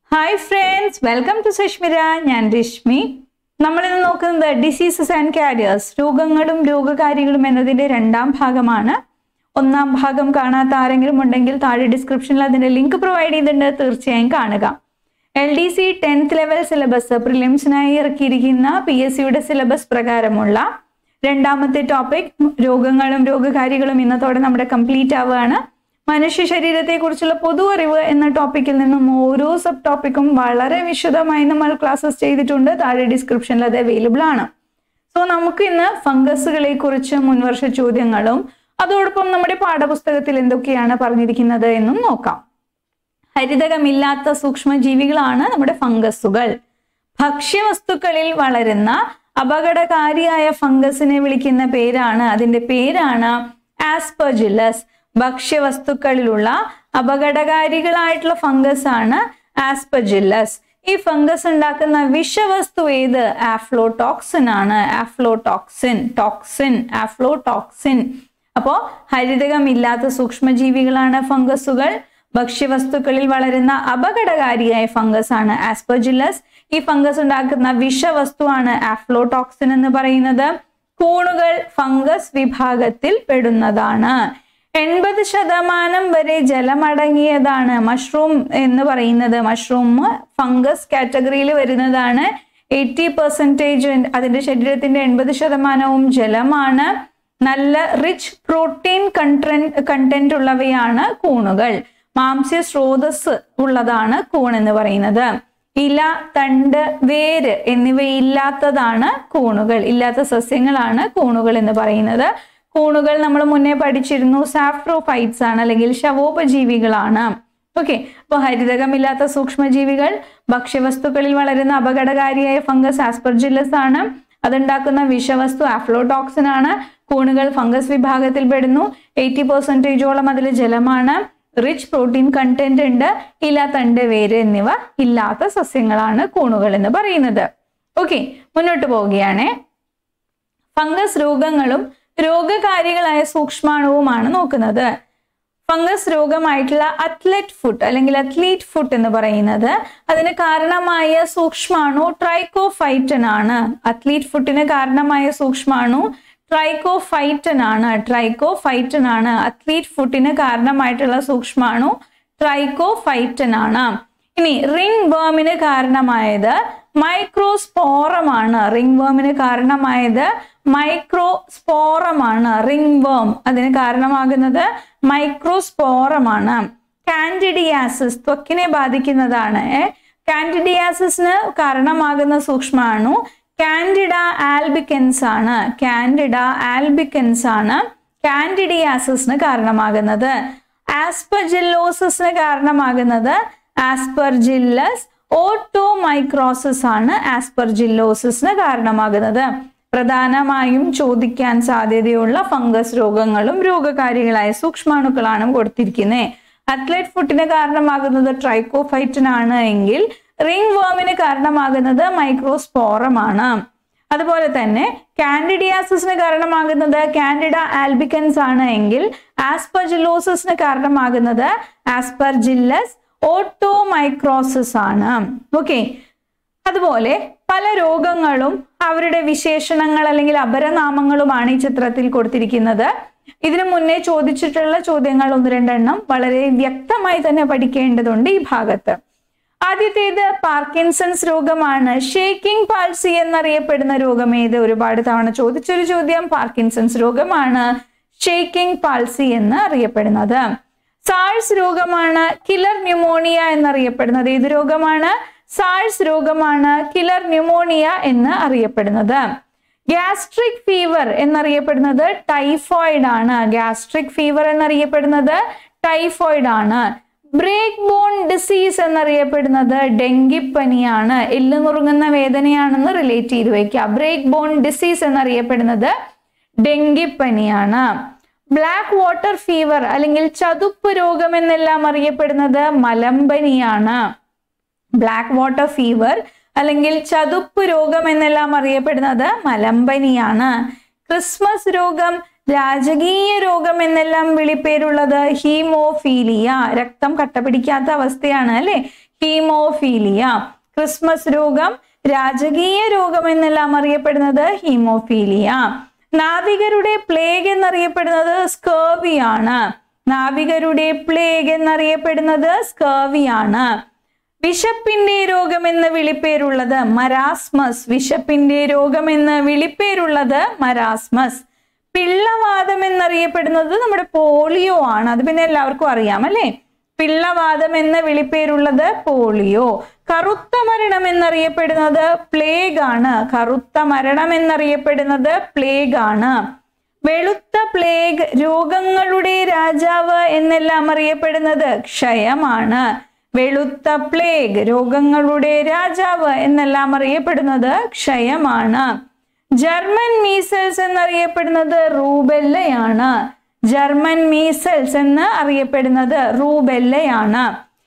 hi friends welcome to Sushmira ഞാൻ രശ്മി നമ്മളിന്ന് നോക്കുന്നത് ഡിസീസസ് ആൻഡ് കാരിയേഴ്സ് രോഗങ്ങളും രോഗകാരികളും എന്നതിന്റെ രണ്ടാം ഭാഗമാണ് ഒന്നാം ഭാഗം കാണാത്ത ആരെങ്കിലും ഉണ്ടെങ്കിൽ താഴെ ഡിസ്ക്രിപ്ഷനിൽ അതിന്റെ ലിങ്ക് പ്രൊവൈഡ് ചെയ്തിട്ടുണ്ട് തീർച്ചയായും കാണുക L D C tenth level syllabus പ്രിലിംസിനായി ഇറക്കിയിരിക്കുന്ന പി എസ് സിയുടെ സിലബസ് പ്രകാരമുള്ള രണ്ടാമത്തെ ടോപ്പിക് രോഗങ്ങളും രോഗകാരികളും ഇന്നത്തോടെ നമ്മുടെ കംപ്ലീറ്റ് ആവുകയാണ് മനുഷ്യ ശരീരത്തെക്കുറിച്ചുള്ള പൊതു അറിവ് എന്ന ടോപ്പിക്കിൽ നിന്നും ഓരോ സബ് ടോപ്പിക്കും വളരെ വിശദമായി നമ്മൾ ക്ലാസ്സസ് ചെയ്തിട്ടുണ്ട് താഴെ ഡിസ്ക്രിപ്ഷനിൽ അത് അവൈലബിൾ ആണ് സോ നമുക്ക് ഇന്ന് ഫംഗസുകളെ കുറിച്ച് മുൻവർഷ ചോദ്യങ്ങളും അതോടൊപ്പം നമ്മുടെ പാഠപുസ്തകത്തിൽ എന്തൊക്കെയാണ് പറഞ്ഞിരിക്കുന്നത് എന്നും നോക്കാം ഹരിതകമില്ലാത്ത സൂക്ഷ്മജീവികളാണ് നമ്മുടെ ഫംഗസുകൾ ഭക്ഷ്യവസ്തുക്കളിൽ വളരുന്ന അപകടകാരിയായ ഫംഗസിനെ വിളിക്കുന്ന പേരാണ് അതിന്റെ പേരാണ് ആസ്പെർജില്ലസ് ഭക്ഷ്യവസ്തുക്കളിലുള്ള അപകടകാരികളായിട്ടുള്ള ഫംഗസ് ആണ് ആസ്പെർജില്ലസ് ഈ ഫംഗസ് ഉണ്ടാക്കുന്ന വിഷവസ്തു ഏത് ആഫ്ലോടോക്സിൻ ആണ് ആഫ്ലോടോക്സിൻ ടോക്സിൻ ആഫ്ലോടോക്സിൻ അപ്പോ ഹരിതകമില്ലാത്ത സൂക്ഷ്മജീവികളാണ് ഫംഗസുകൾ ഭക്ഷ്യവസ്തുക്കളിൽ വളരുന്ന അപകടകാരിയായ ഫംഗസ് ആണ് ആസ്പെർജില്ലസ് ഈ ഫംഗസ് ഉണ്ടാക്കുന്ന വിഷവസ്തുവാണ് ആഫ്ലോടോക്സിൻ എന്ന് പറയുന്നത് കൂണുകൾ ഫംഗസ് വിഭാഗത്തിൽ പെടുന്നതാണ് എൺപത് ശതമാനം വരെ ജലമടങ്ങിയതാണ് മഷ്റൂം എന്ന് പറയുന്നത് മഷ്റൂം ഫംഗസ് കാറ്റഗറിയിൽ വരുന്നതാണ് എയ്റ്റി പെർസെൻറ്റേജ് അതിന്റെ ശരീരത്തിന്റെ എൺപത് ശതമാനവും ജലമാണ് നല്ല റിച്ച് പ്രോട്ടീൻ കണ്ടന്റ് കണ്ടന്റ് ഉള്ളവയാണ് കൂണുകൾ മാംസ്യ സ്രോതസ് ഉള്ളതാണ് കൂൺ എന്ന് പറയുന്നത് ഇല തണ്ട് വേര് എന്നിവയില്ലാത്തതാണ് കൂണുകൾ ഇല്ലാത്ത സസ്യങ്ങളാണ് കൂണുകൾ എന്ന് പറയുന്നത് കൂണുകൾ നമ്മൾ മുന്നേ പഠിച്ചിരുന്നു സാഫ്രോഫൈറ്റ്സ് ആണ് അല്ലെങ്കിൽ ശവോപജീവികളാണ് ഓക്കെ അപ്പോൾ ഹരിതകമില്ലാത്ത സൂക്ഷ്മജീവികൾ ഭക്ഷ്യവസ്തുക്കളിൽ വളരുന്ന അപകടകാരിയായ ഫംഗസ് ആസ്പെർജില്ലസ് ആണ് അതുണ്ടാക്കുന്ന വിഷവസ്തു ആഫ്ലോടോക്സിൻ ആണ് കൂണുകൾ ഫംഗസ് വിഭാഗത്തിൽ പെടുന്നു എയ്റ്റി പെർസെൻറ്റേജോളം അതിൽ ജലമാണ് റിച്ച് പ്രോട്ടീൻ കണ്ടന്റ് ഉണ്ട് ഇല തണ്ട് വേര് എന്നിവ ഇല്ലാത്ത സസ്യങ്ങളാണ് കൂണുകൾ എന്ന് പറയുന്നത് ഓക്കെ മുന്നോട്ട് പോവുകയാണേ ഫംഗസ് രോഗങ്ങളും രോഗകാരികളായ സൂക്ഷ്മാണുവുമാണ് നോക്കുന്നത് ഫംഗസ് രോഗമായിട്ടുള്ള അത്ലറ്റ് ഫുഡ് അല്ലെങ്കിൽ അത്ലീറ്റ് ഫുഡ് എന്ന് പറയുന്നത് അതിന് കാരണമായ സൂക്ഷ്മാണു ട്രൈക്കോഫൈറ്റൻ ആണ് അത്ലീറ്റ് ഫുഡിന് കാരണമായ സൂക്ഷ്മാണു ട്രൈക്കോഫൈറ്റൻ ആണ് ട്രൈക്കോഫൈറ്റൻ ആണ് അത്ലീറ്റ് ഫുഡിന് കാരണമായിട്ടുള്ള സൂക്ഷ്മാണു ട്രൈക്കോഫൈറ്റൻ ആണ് ഇനി റിംഗ് വേമിന് കാരണമായത് മൈക്രോസ്പോറമാണ് റിംഗ് വേമിന് കാരണമായത് മൈക്രോസ്പോറമാണ് റിംഗ് വേം അതിന് കാരണമാകുന്നത് മൈക്രോസ്പോറമാണ് കാൻഡിഡിയാസിസ് ത്വക്കിനെ ബാധിക്കുന്നതാണ് കാൻഡിഡിയാസിസിന് കാരണമാകുന്ന സൂക്ഷ്മാണു കാൻഡിഡ ആൽബിക്കൻസ് ആണ് കാൻഡിഡ ആൽബിക്കൻസ് ആണ് കാൻഡിഡിയാസിസിന് കാരണമാകുന്നത് ആസ്പെർജില്ലോസിന് കാരണമാകുന്നത് ആസ്പെർജില്ലസ് ഓട്ടോമൈക്രോസിസ് ആണ് ആസ്പെർജില്ലോസിന് കാരണമാകുന്നത് പ്രധാനമായും ചോദിക്കാൻ സാധ്യതയുള്ള ഫംഗസ് രോഗങ്ങളും രോഗകാരികളായ സൂക്ഷ്മാണുക്കളാണ് കൊടുത്തിരിക്കുന്നത് അത്ലറ്റ് ഫുഡിന് കാരണമാകുന്നത് ട്രൈക്കോഫൈറ്റിൻ ആണ് എങ്കിൽ റിംഗ് വേമിന് കാരണമാകുന്നത് മൈക്രോസ്പോറമാണ് അതുപോലെ തന്നെ കാൻഡിഡിയാസിന് കാരണമാകുന്നത് കാൻഡിഡ ആൽബിക്കൻസ് ആണ് എങ്കിൽ ആസ്പെർജിലോസിന് കാരണമാകുന്നത് ആസ്പെർജില്ലസ് ഓട്ടോമൈക്രോസിസ് ആണ് ഓക്കെ അതുപോലെ പല രോഗങ്ങളും അവരുടെ വിശേഷണങ്ങൾ അല്ലെങ്കിൽ അപരനാമങ്ങളുമാണ് ഈ ചിത്രത്തിൽ കൊടുത്തിരിക്കുന്നത് ഇതിനു മുന്നേ ചോദിച്ചിട്ടുള്ള ചോദ്യങ്ങൾ ഒന്ന് രണ്ടെണ്ണം വളരെ വ്യക്തമായി തന്നെ പഠിക്കേണ്ടതുണ്ട് ഈ ഭാഗത്ത് ആദ്യത്തേത് പാർക്കിൻസൺസ് രോഗമാണ് ഷേക്കിംഗ് പാൾസി എന്നറിയപ്പെടുന്ന രോഗം ഏത് ഒരുപാട് തവണ ചോദിച്ചൊരു ചോദ്യം പാർക്കിൻസൺസ് രോഗമാണ് ഷേക്കിംഗ് പാൾസി എന്ന് അറിയപ്പെടുന്നത് സാൾസ് രോഗമാണ് കിലർ ന്യൂമോണിയ എന്നറിയപ്പെടുന്നത് ഏത് രോഗമാണ് സാൾസ് രോഗമാണ് കിലർ ന്യൂമോണിയ എന്ന് അറിയപ്പെടുന്നത് ഗ്യാസ്ട്രിക് ഫീവർ എന്നറിയപ്പെടുന്നത് ടൈഫോയിഡ് ആണ് ഗ്യാസ്ട്രിക് ഫീവർ എന്നറിയപ്പെടുന്നത് ടൈഫോയിഡ് ആണ് ബ്രേക്ക് ബോൺ ഡിസീസ് എന്നറിയപ്പെടുന്നത് ഡെങ്കിപ്പനിയാണ് എല്ല് നുറുങ്ങുന്ന വേദനയാണെന്ന് റിലേറ്റ് ചെയ്ത് വയ്ക്കുക ബ്രേക്ക് ബോൺ ഡിസീസ് എന്നറിയപ്പെടുന്നത് ഡെങ്കിപ്പനിയാണ് ബ്ലാക്ക് വാട്ടർ ഫീവർ അല്ലെങ്കിൽ ചതുപ്പ് രോഗം എന്നെല്ലാം അറിയപ്പെടുന്നത് മലമ്പനിയാണ് ബ്ലാക്ക് വാട്ടർ ഫീവർ അല്ലെങ്കിൽ ചതുപ്പ് രോഗം എന്നെല്ലാം അറിയപ്പെടുന്നത് മലമ്പനിയാണ് ക്രിസ്മസ് രോഗം രാജകീയ രോഗം എന്നെല്ലാം വിളിപ്പേരുള്ളത് ഹീമോഫീലിയ രക്തം കട്ടപിടിക്കാത്ത അവസ്ഥയാണ് അല്ലെ ഹീമോഫീലിയ ക്രിസ്മസ് രോഗം രാജകീയ രോഗം എന്നെല്ലാം അറിയപ്പെടുന്നത് ഹീമോഫീലിയ നാവികരുടെ പ്ലേഗ് എന്നറിയപ്പെടുന്നത് സ്കേവിയാണ് നാവികരുടെ പ്ലേഗ് എന്നറിയപ്പെടുന്നത് സ്കേവിയാണ് വിശപ്പിന്റെ രോഗം എന്ന് വിളിപ്പേരുള്ളത് മരാസ്മസ് വിശപ്പിന്റെ രോഗം എന്ന് വിളിപ്പേരുള്ളത് മരാസ്മസ് പിള്ളവാദം എന്നറിയപ്പെടുന്നത് നമ്മുടെ പോളിയോ ആണ് അത് പിന്നെ എല്ലാവർക്കും അറിയാം അല്ലേ പിള്ളവാദം എന്ന വിളിപ്പേരുള്ളത് പോളിയോ കറുത്ത മരണം എന്നറിയപ്പെടുന്നത് പ്ലേഗ് ആണ് കറുത്ത മരണം എന്നറിയപ്പെടുന്നത് പ്ലേഗ് ആണ് വെളുത്ത പ്ലേഗ് രോഗങ്ങളുടെ രാജാവ് എന്നെല്ലാം അറിയപ്പെടുന്നത് ക്ഷയമാണ് വെളുത്ത പ്ലേഗ് രോഗങ്ങളുടെ രാജാവ് എന്നെല്ലാം അറിയപ്പെടുന്നത് ക്ഷയമാണ് ജർമ്മൻ മീസൽസ് എന്നറിയപ്പെടുന്നത് റൂബെല്ലയാണ് ജർമ്മൻ മീസൽസ് എന്ന് അറിയപ്പെടുന്നത് റൂബെല്ലയാണ്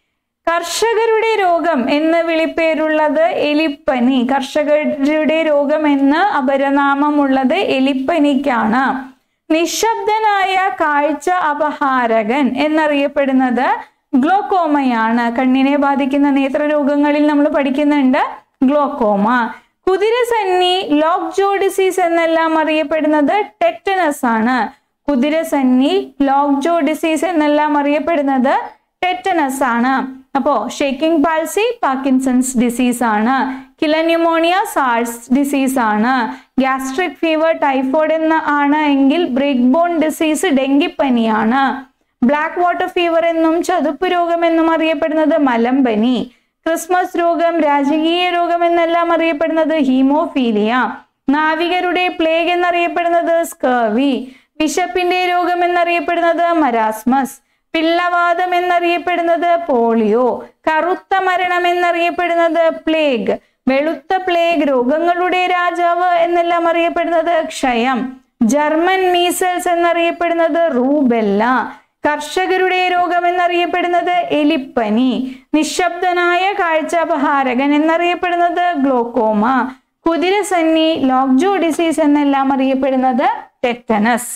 കർഷകരുടെ രോഗം എന്ന് വിളിപ്പേരുള്ളത് എലിപ്പനി കർഷകരുടെ രോഗം എന്ന് അപരനാമമുള്ളത് എലിപ്പനിക്കാണ് നിശബ്ദനായ കാഴ്ച അപഹാരകൻ എന്നറിയപ്പെടുന്നത് ഗ്ലോക്കോമയാണ് കണ്ണിനെ ബാധിക്കുന്ന നേത്രരോഗങ്ങളിൽ നമ്മൾ പഠിക്കുന്നുണ്ട് ഗ്ലോക്കോമ കുതിരസന്നി ലോക്ക് ജോ ഡിസീസ് എന്നെല്ലാം അറിയപ്പെടുന്നത് ടെറ്റനസ് ആണ് കുതിരസന്നി ലോക്ക് ജോ ഡിസീസ് എന്നെല്ലാം അറിയപ്പെടുന്നത് ടെറ്റനസ് ആണ് അപ്പോ ഷേക്കിംഗ് പാൾസി പാർക്കിൻസൺസ് ഡിസീസ് ആണ് കിലന്യൂമോണിയ സാൾസ് ഡിസീസ് ആണ് ഗ്യാസ്ട്രിക് ഫീവർ ടൈഫോയിഡ് എന്ന ആണ് എങ്കിൽ ബ്രേക്ക് ബോൺ ഡിസീസ് ഡെങ്കിപ്പനിയാണ് ബ്ലാക്ക് വാട്ടർ ഫീവർ എന്നും ചതുപ്പ് രോഗം എന്നും അറിയപ്പെടുന്നത് മലമ്പനി ക്രിസ്മസ് രോഗം രാജകീയ രോഗം എന്നെല്ലാം അറിയപ്പെടുന്നത് ഹീമോഫീലിയ നാവികരുടെ പ്ലേഗ് എന്നറിയപ്പെടുന്നത് സ്കർവി വിശപ്പിന്റെ രോഗം എന്നറിയപ്പെടുന്നത് മരാസ്മസ് പിള്ളവാദം എന്നറിയപ്പെടുന്നത് പോളിയോ കറുത്ത മരണം എന്നറിയപ്പെടുന്നത് പ്ലേഗ് വെളുത്ത പ്ലേഗ് രോഗങ്ങളുടെ രാജാവ് എന്നെല്ലാം അറിയപ്പെടുന്നത് ക്ഷയം ജർമ്മൻ മീസൽസ് എന്നറിയപ്പെടുന്നത് റൂബെല്ല കർഷകരുടെ രോഗം എന്നറിയപ്പെടുന്നത് എലിപ്പനി നിശബ്ദനായ കാഴ്ചാപഹാരകൻ എന്നറിയപ്പെടുന്നത് ഗ്ലോക്കോമ കുതിരസന്നി ലോക്ജോ ഡിസീസ് എന്നെല്ലാം അറിയപ്പെടുന്നത് ടെറ്റനസ്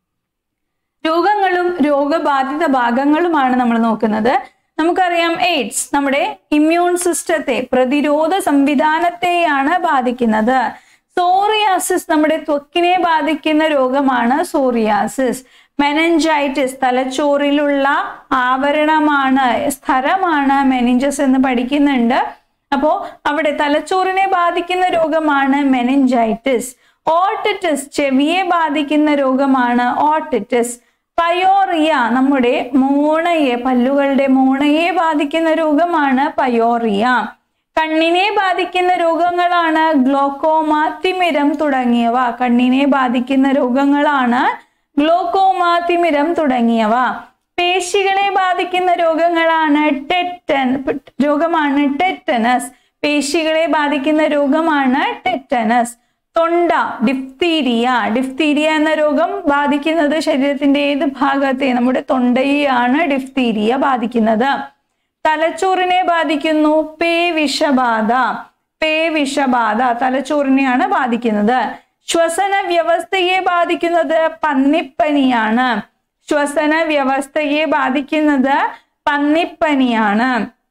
രോഗങ്ങളും രോഗബാധിത ഭാഗങ്ങളുമാണ് നമ്മൾ നോക്കുന്നത് നമുക്കറിയാം എയ്ഡ്സ് നമ്മുടെ ഇമ്മ്യൂൺ സിസ്റ്റത്തെ പ്രതിരോധ സംവിധാനത്തെയാണ് ബാധിക്കുന്നത് സോറിയാസിസ് നമ്മുടെ ത്വക്കിനെ ബാധിക്കുന്ന രോഗമാണ് സോറിയാസിസ് മെനഞ്ചൈറ്റിസ് തലച്ചോറിലുള്ള ആവരണമാണ് സ്ഥലമാണ് മെനിഞ്ചസ് എന്ന് പഠിക്കുന്നുണ്ട് അപ്പോ അവിടെ തലച്ചോറിനെ ബാധിക്കുന്ന രോഗമാണ് മെനഞ്ചൈറ്റിസ് ഓട്ടിറ്റിസ് ചെവിയെ ബാധിക്കുന്ന രോഗമാണ് ഓട്ടിറ്റിസ് പയോറിയ നമ്മുടെ മോണയെ പല്ലുകളുടെ മോണയെ ബാധിക്കുന്ന രോഗമാണ് പയോറിയ കണ്ണിനെ ബാധിക്കുന്ന രോഗങ്ങളാണ് ഗ്ലോക്കോമ തിമിരം തുടങ്ങിയവ കണ്ണിനെ ബാധിക്കുന്ന രോഗങ്ങളാണ് ഗ്ലോക്കോമ തിമിരം തുടങ്ങിയവ പേശികളെ ബാധിക്കുന്ന രോഗങ്ങളാണ് ടെറ്റൻ രോഗമാണ് ടെറ്റനസ് പേശികളെ ബാധിക്കുന്ന രോഗമാണ് ടെറ്റനസ് തൊണ്ട ഡിഫ്തീരിയ ഡിഫ്തീരിയ എന്ന രോഗം ബാധിക്കുന്നത് ശരീരത്തിന്റെ ഏത് ഭാഗത്തെ നമ്മുടെ തൊണ്ടയെയാണ് ഡിഫ്തീരിയ ബാധിക്കുന്നത് തലച്ചോറിനെ ബാധിക്കുന്നു പേ വിഷബാധ പേ വിഷബാധ തലച്ചോറിനെയാണ് ബാധിക്കുന്നത് ശ്വസന വ്യവസ്ഥയെ ബാധിക്കുന്നത് പന്നിപ്പനിയാണ് ശ്വസന വ്യവസ്ഥയെ ബാധിക്കുന്നത് പന്നിപ്പനിയാണ്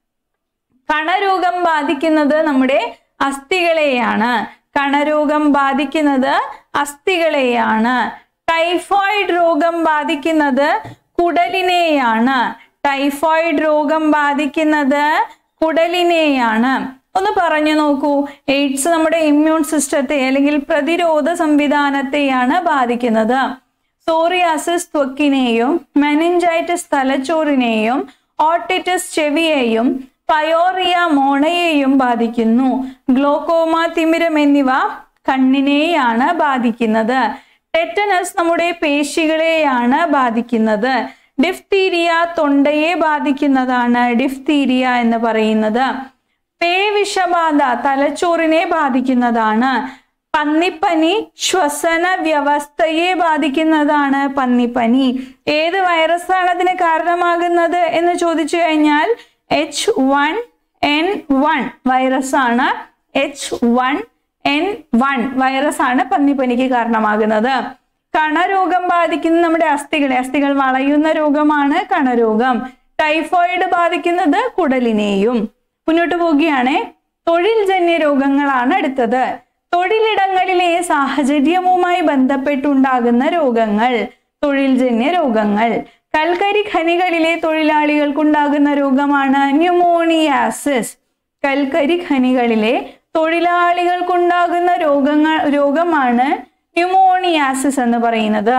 കണരോഗം ബാധിക്കുന്നത് നമ്മുടെ അസ്ഥികളെയാണ് കണരോഗം ബാധിക്കുന്നത് അസ്ഥികളെയാണ് ടൈഫോയിഡ് രോഗം ബാധിക്കുന്നത് കുടലിനെയാണ് ടൈഫോയിഡ് രോഗം ബാധിക്കുന്നത് കുടലിനെയാണ് ഒന്ന് പറഞ്ഞു നോക്കൂ എയ്ഡ്സ് നമ്മുടെ ഇമ്മ്യൂൺ സിസ്റ്റത്തെ അല്ലെങ്കിൽ പ്രതിരോധ സംവിധാനത്തെയാണ് ബാധിക്കുന്നത് സോറിയാസിസ് ത്വക്കിനെയും മെനിഞ്ചൈറ്റിസ് തലച്ചോറിനെയും ഓട്ടിറ്റിസ് ചെവിയെയും പയോറിയ മോണയെയും ബാധിക്കുന്നു ഗ്ലോക്കോമ തിമിരം എന്നിവ കണ്ണിനെയാണ് ബാധിക്കുന്നത് ടെറ്റനസ് നമ്മുടെ പേശികളെയാണ് ബാധിക്കുന്നത് ഡിഫ്തീരിയ തൊണ്ടയെ ബാധിക്കുന്നതാണ് ഡിഫ്തീരിയ എന്ന് പറയുന്നത് പേവിഷബാധ തലച്ചോറിനെ ബാധിക്കുന്നതാണ് പന്നിപ്പനി ശ്വസന വ്യവസ്ഥയെ ബാധിക്കുന്നതാണ് പന്നിപ്പനി ഏത് വൈറസാണ് അതിന് കാരണമാകുന്നത് എന്ന് ചോദിച്ചു കഴിഞ്ഞാൽ H one N one virus ആണ് H one N one virus ആണ് പന്നിപ്പനിക്ക് കാരണമാകുന്നത് കണരോഗം ബാധിക്കുന്ന നമ്മുടെ അസ്ഥികളെ അസ്ഥികൾ വളയുന്ന രോഗമാണ് കണരോഗം ടൈഫോയിഡ് ബാധിക്കുന്നത് കുടലിനെയും മുന്നോട്ട് പോവുകയാണേ തൊഴിൽജന്യ രോഗങ്ങളാണ് അടുത്തത് തൊഴിലിടങ്ങളിലെ സാഹചര്യവുമായി ബന്ധപ്പെട്ടുണ്ടാകുന്ന രോഗങ്ങൾ തൊഴിൽജന്യ രോഗങ്ങൾ കൽക്കരി ഖനികളിലെ തൊഴിലാളികൾക്കുണ്ടാകുന്ന രോഗമാണ് ന്യൂമോണിയാസിസ് കൽക്കരി ഖനികളിലെ തൊഴിലാളികൾക്കുണ്ടാകുന്ന രോഗങ്ങൾ രോഗമാണ് ന്യൂമോണിയാസിസ് എന്ന് പറയുന്നത്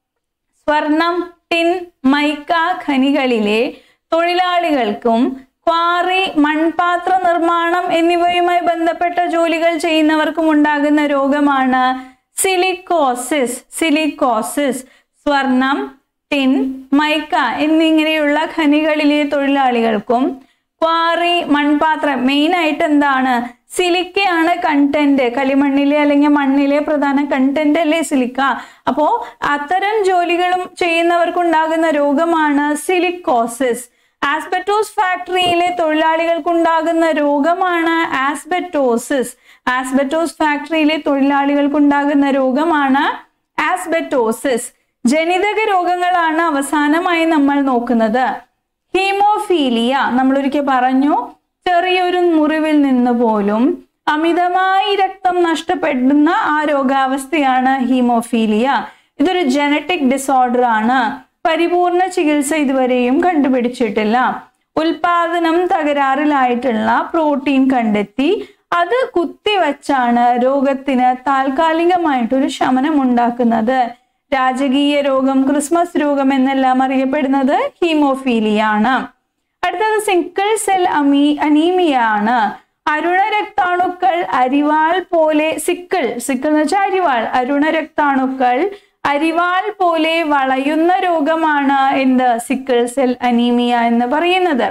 സ്വർണം ടിൻ മൈക്ക ഖനികളിലെ തൊഴിലാളികൾക്കും ക്വാറി മൺപാത്ര നിർമ്മാണം എന്നിവയുമായി ബന്ധപ്പെട്ട ജോലികൾ ചെയ്യുന്നവർക്കും ഉണ്ടാകുന്ന രോഗമാണ് സിലിക്കോസിസ് സിലിക്കോസിസ് സ്വർണം ടിൻ മൈക്ക എന്നിങ്ങനെയുള്ള ഖനികളിലെ തൊഴിലാളികൾക്കും ക്വാറി മൺപാത്രം മെയിൻ ആയിട്ട് എന്താണ് സിലിക്കയാണ് കണ്ടന്റ് കളിമണ്ണിലെ അല്ലെങ്കിൽ മണ്ണിലെ പ്രധാന കണ്ടന്റ് അല്ലേ സിലിക്ക അപ്പോ അത്തരം ജോലികളും ചെയ്യുന്നവർക്കുണ്ടാകുന്ന രോഗമാണ് സിലിക്കോസിസ് ആസ്ബറ്റോസ് ഫാക്ടറിയിലെ തൊഴിലാളികൾക്കുണ്ടാകുന്ന രോഗമാണ് ആസ്ബറ്റോസിസ് ആസ്ബറ്റോസ് ഫാക്ടറിയിലെ തൊഴിലാളികൾക്കുണ്ടാകുന്ന രോഗമാണ് ആസ്ബറ്റോസിസ് ജനിതക രോഗങ്ങളാണ് അവസാനമായി നമ്മൾ നോക്കുന്നത് ഹീമോഫീലിയ നമ്മൾ ഒരിക്കൽ പറഞ്ഞു ചെറിയൊരു മുറിവിൽ നിന്ന് പോലും അമിതമായി രക്തം നഷ്ടപ്പെടുന്ന ആ രോഗാവസ്ഥയാണ് ഹീമോഫീലിയ ഇതൊരു ജനറ്റിക് ഡിസോർഡർ ആണ് പരിപൂർണ ചികിത്സ ഇതുവരെയും കണ്ടുപിടിച്ചിട്ടില്ല ഉൽപാദനം തകരാറിലായിട്ടുള്ള പ്രോട്ടീൻ കണ്ടെത്തി അത് കുത്തിവച്ചാണ് രോഗത്തിന് താൽക്കാലികമായിട്ടൊരു ശമനം ഉണ്ടാക്കുന്നത് രാജകീയ രോഗം ക്രിസ്മസ് രോഗം എന്നെല്ലാം അറിയപ്പെടുന്നത് ഹീമോഫീലിയ ആണ് അടുത്തത് സിങ്കിൾ സെൽ അമീ അനീമിയ ആണ് അരുണ രക്താണുക്കൾ അരിവാൾ പോലെ സിക്കിൾ സിക്കിൾ എന്ന് വെച്ചാൽ അരിവാൾ അരുണ രക്താണുക്കൾ അരിവാൾ പോലെ വളയുന്ന രോഗമാണ് എന്ത് സിക്കിൾ സെൽ അനീമിയ എന്ന് പറയുന്നത്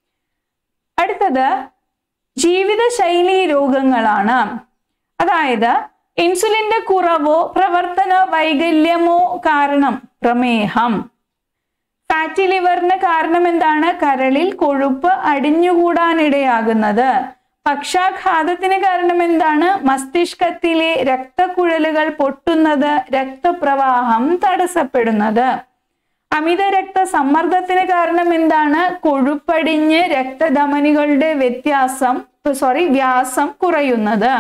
അടുത്തത് ജീവിതശൈലി രോഗങ്ങളാണ് അതായത് ഇൻസുലിന്റെ കുറവോ പ്രവർത്തന വൈകല്യമോ കാരണം പ്രമേഹം ഫാറ്റി ലിവറിന് കാരണം എന്താണ് കരളിൽ കൊഴുപ്പ് അടിഞ്ഞുകൂടാനിടയാകുന്നത് പക്ഷാഘാതത്തിന് കാരണം എന്താണ് മസ്തിഷ്കത്തിലെ രക്തക്കുഴലുകൾ പൊട്ടുന്നത് രക്തപ്രവാഹം തടസ്സപ്പെടുന്നത് അമിത രക്തസമ്മർദ്ദത്തിന് കാരണം എന്താണ് കൊഴുപ്പടിഞ്ഞ് രക്തധമനികളുടെ വ്യത്യാസം സോറി വ്യാസം കുറയുന്നത്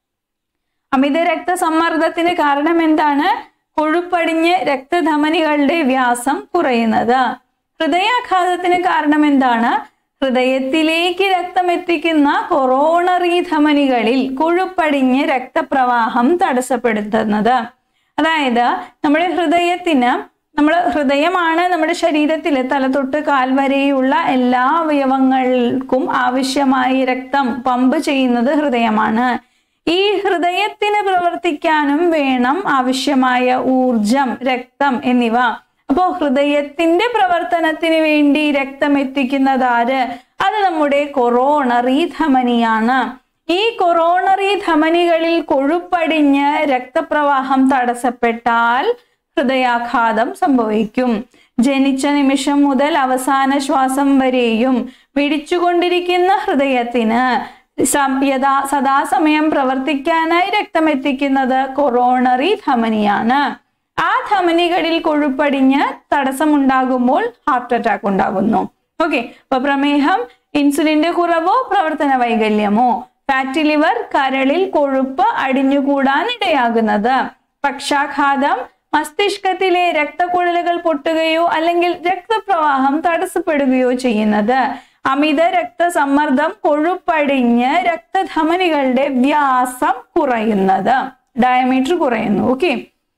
അമിത രക്തസമ്മർദ്ദത്തിന് കാരണം എന്താണ് കൊഴുപ്പടിഞ്ഞ് രക്തധമനികളുടെ വ്യാസം കുറയുന്നത് ഹൃദയാഘാതത്തിന് കാരണം എന്താണ് ഹൃദയത്തിലേക്ക് രക്തം എത്തിക്കുന്ന കൊറോണറി ധമനികളിൽ കൊഴുപ്പടിഞ്ഞ് രക്തപ്രവാഹം തടസ്സപ്പെടുത്തുന്നത് അതായത് നമ്മുടെ ഹൃദയത്തിന് നമ്മൾ ഹൃദയമാണ് നമ്മുടെ ശരീരത്തിൽ തല തൊട്ട് കാൽ വരെയുള്ള എല്ലാ അവയവങ്ങൾക്കും ആവശ്യമായ രക്തം പമ്പ് ചെയ്യുന്നത് ഹൃദയമാണ് ഈ ഹൃദയത്തിന് പ്രവർത്തിക്കാനും വേണം ആവശ്യമായ ഊർജം രക്തം എന്നിവ അപ്പോ ഹൃദയത്തിന്റെ പ്രവർത്തനത്തിന് വേണ്ടി രക്തം എത്തിക്കുന്നത് ആര് അത് നമ്മുടെ കൊറോണറി ധമനിയാണ് ഈ കൊറോണറി ധമനികളിൽ കൊഴുപ്പടിഞ്ഞ് രക്തപ്രവാഹം തടസ്സപ്പെട്ടാൽ ഹൃദയാഘാതം സംഭവിക്കും ജനിച്ച നിമിഷം മുതൽ അവസാന ശ്വാസം വരെയും പിടിച്ചുകൊണ്ടിരിക്കുന്ന ഹൃദയത്തിന് സം- യഥാ സദാസമയം പ്രവർത്തിക്കാനായി രക്തം എത്തിക്കുന്നത് കൊറോണറി ധമനിയാണ് ആ ധമനികളിൽ കൊഴുപ്പടിഞ്ഞ് തടസ്സമുണ്ടാകുമ്പോൾ ഹാർട്ട് അറ്റാക്ക് ഉണ്ടാകുന്നു ഓക്കെ അപ്പൊ പ്രമേഹം ഇൻസുലിന്റെ കുറവോ പ്രവർത്തന വൈകല്യമോ ഫാറ്റി ലിവർ കരളിൽ കൊഴുപ്പ് അടിഞ്ഞുകൂടാൻ ഇടയാകുന്നത് പക്ഷാഘാതം മസ്തിഷ്കത്തിലെ രക്തക്കുഴലുകൾ പൊട്ടുകയോ അല്ലെങ്കിൽ രക്തപ്രവാഹം തടസ്സപ്പെടുകയോ ചെയ്യുന്നത് അമിത രക്തസമ്മർദ്ദം കൊഴുപ്പടിഞ്ഞ് രക്തധമനികളുടെ വ്യാസം കുറയുന്നത് ഡയമീറ്റർ കുറയുന്നു ഓക്കെ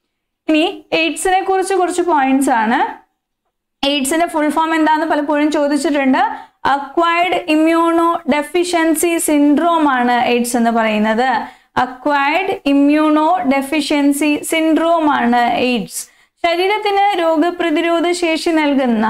ഇനി എയ്ഡ്സിനെ കുറിച്ച് കുറച്ച് പോയിന്റ്സ് ആണ് എയ്ഡ്സിന്റെ ഫുൾ ഫോം എന്താന്ന് പലപ്പോഴും ചോദിച്ചിട്ടുണ്ട് അക്വയർഡ് ഇമ്മ്യൂണോ ഡെഫിഷ്യൻസി സിൻഡ്രോം ആണ് എയ്ഡ്സ് എന്ന് പറയുന്നത് അക്വയർഡ് ഇമ്മ്യൂണോ ഡെഫിഷ്യൻസി സിൻഡ്രോം ആണ് എയ്ഡ്സ് ശരീരത്തിന് രോഗപ്രതിരോധ ശേഷി നൽകുന്ന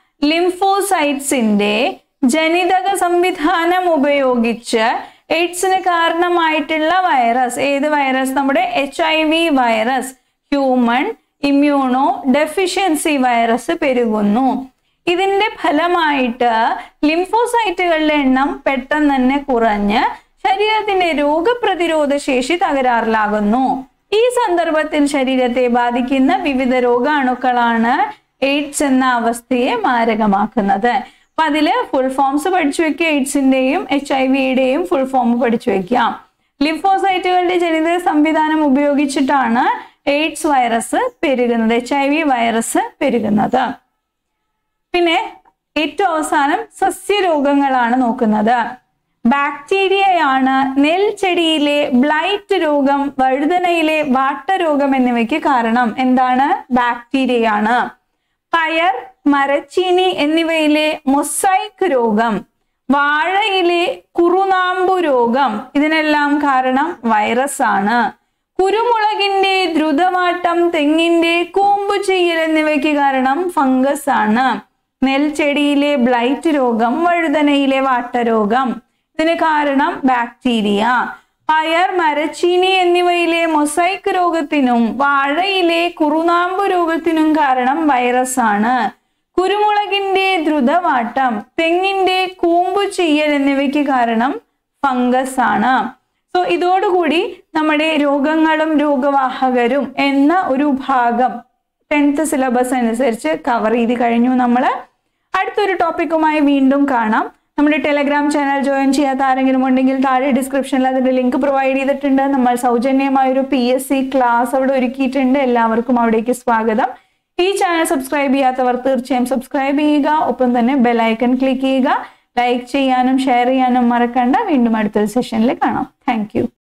ലിംഫോസൈറ്റ്സിന്റെ ജനിതക സംവിധാനം ഉപയോഗിച്ച് എയ്ഡ്സിന് കാരണമായിട്ടുള്ള വൈറസ് ഏത് വൈറസ് നമ്മുടെ H I V virus human immuno deficiency virus പെരുകുന്നു ഇതിന്റെ ഫലമായിട്ട് ലിംഫോസൈറ്റുകളുടെ എണ്ണം പെട്ടെന്ന് തന്നെ കുറഞ്ഞ് ശരീരത്തിന്റെ രോഗപ്രതിരോധ ശേഷി തകരാറിലാകുന്നു ഈ സന്ദർഭത്തിൽ ശരീരത്തെ ബാധിക്കുന്ന വിവിധ രോഗാണുക്കളാണ് എയ്ഡ്സ് എന്ന അവസ്ഥയെ മാരകമാക്കുന്നത് അപ്പൊ അതില് ഫുൾ ഫോംസ് പഠിച്ചു വെക്കുക എയ്ഡ്സിന്റെയും എച്ച് ഐ വിയുടെയും ഫുൾ ഫോം പഠിച്ചു വെക്കുക ലിംഫോസൈറ്റുകളുടെ ജനിതക സംവിധാനം ഉപയോഗിച്ചിട്ടാണ് എയ്ഡ്സ് വൈറസ് പെരുകുന്നത് എച്ച് ഐ വി വൈറസ് പെരുകുന്നത് പിന്നെ ഏറ്റവും അവസാനം സസ്യരോഗങ്ങളാണ് നോക്കുന്നത് ബാക്ടീരിയയാണ് നെൽച്ചെടിയിലെ ബ്ലൈറ്റ് രോഗം വഴുതനയിലെ വാട്ടരോഗം എന്നിവയ്ക്ക് കാരണം എന്താണ് ബാക്ടീരിയയാണ് പയർ മരച്ചീനി എന്നിവയിലെ മൊസൈക്ക് രോഗം വാഴയിലെ കുറുനാമ്പു രോഗം ഇതിനെല്ലാം കാരണം വൈറസ് ആണ് കുരുമുളകിന്റെ ദ്രുതവാട്ടം തെങ്ങിന്റെ കൂമ്പു ചെയ്യൽ എന്നിവയ്ക്ക് കാരണം ഫംഗസ് ആണ് നെൽച്ചെടിയിലെ ബ്ലൈറ്റ് രോഗം വഴുതനയിലെ വാട്ടരോഗം ഇതിന് കാരണം ബാക്ടീരിയ പയർ മരച്ചീനി എന്നിവയിലെ മൊസൈക്ക് രോഗത്തിനും വാഴയിലെ കുറുനാമ്പ് രോഗത്തിനും കാരണം വൈറസ് ആണ് കുരുമുളകിന്റെ ദ്രുതവാട്ടം തെങ്ങിന്റെ കൂമ്പു ചെയ്യൽ എന്നിവയ്ക്ക് കാരണം ഫംഗസ് ആണ് സോ ഇതോടുകൂടി നമ്മുടെ രോഗങ്ങളും രോഗവാഹകരും എന്ന ഒരു ഭാഗം ടെൻത്ത് സിലബസ് അനുസരിച്ച് കവർ ചെയ്ത് കഴിഞ്ഞു നമ്മൾ അടുത്തൊരു ടോപ്പിക്കുമായി വീണ്ടും കാണാം നമ്മുടെ ടെലഗ്രാം ചാനൽ ജോയിൻ ചെയ്യാത്ത ആരെങ്കിലും ഉണ്ടെങ്കിൽ താഴെ ഡിസ്ക്രിപ്ഷനിൽ അതിന്റെ ലിങ്ക് പ്രൊവൈഡ് ചെയ്തിട്ടുണ്ട് നമ്മൾ സൗജന്യമായ ഒരു പി എസ് സി ക്ലാസ് അവിടെ ഒരുക്കിയിട്ടുണ്ട് എല്ലാവർക്കും അവിടേക്ക് സ്വാഗതം ഈ ചാനൽ സബ്സ്ക്രൈബ് ചെയ്യാത്തവർ തീർച്ചയായും സബ്സ്ക്രൈബ് ചെയ്യുക ഒപ്പം തന്നെ ബെലൈക്കൺ ക്ലിക്ക് ചെയ്യുക ലൈക്ക് ചെയ്യാനും ഷെയർ ചെയ്യാനും മറക്കണ്ട വീണ്ടും അടുത്തൊരു സെഷനിൽ കാണാം താങ്ക്